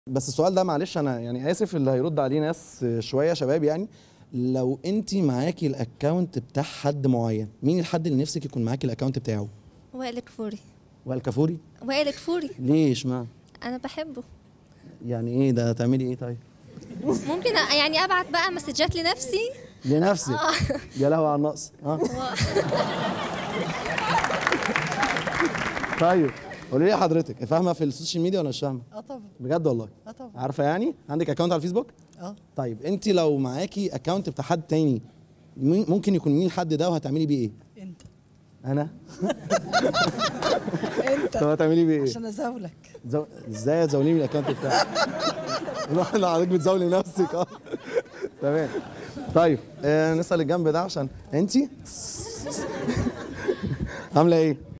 بس السؤال ده معلش انا يعني اسف اللي هيرد عليه ناس شويه شباب يعني لو انت معاكي الاكونت بتاع حد معين مين الحد اللي نفسك يكون معاكي الاكونت بتاعه وائل كفوري وائل كفوري وائل كفوري ليه اشمعنى انا بحبه يعني ايه ده هتعملي ايه طيب ممكن أ- يعني ابعت بقى مسجات لنفسي لنفسك يا لهوي على النقص ها طيب قولي لي حضرتك فاهمه في السوشيال ميديا ولا مش فاهمه اه طبعا بجد والله اه طبعا عارفه يعني عندك اكونت على الفيسبوك اه طيب انت لو معاكي اكونت بتاع حد تاني مين- ممكن يكون مين الحد ده وهتعملي بيه ايه انت انا انت طب هتعملي بيه ايه عشان ازاولك زو... ازاي تزوليني من الاكونت بتاعك لا لا حضرتك بتزولي نفسك اه تمام طيب آه نسال الجنب ده عشان انت عامله ايه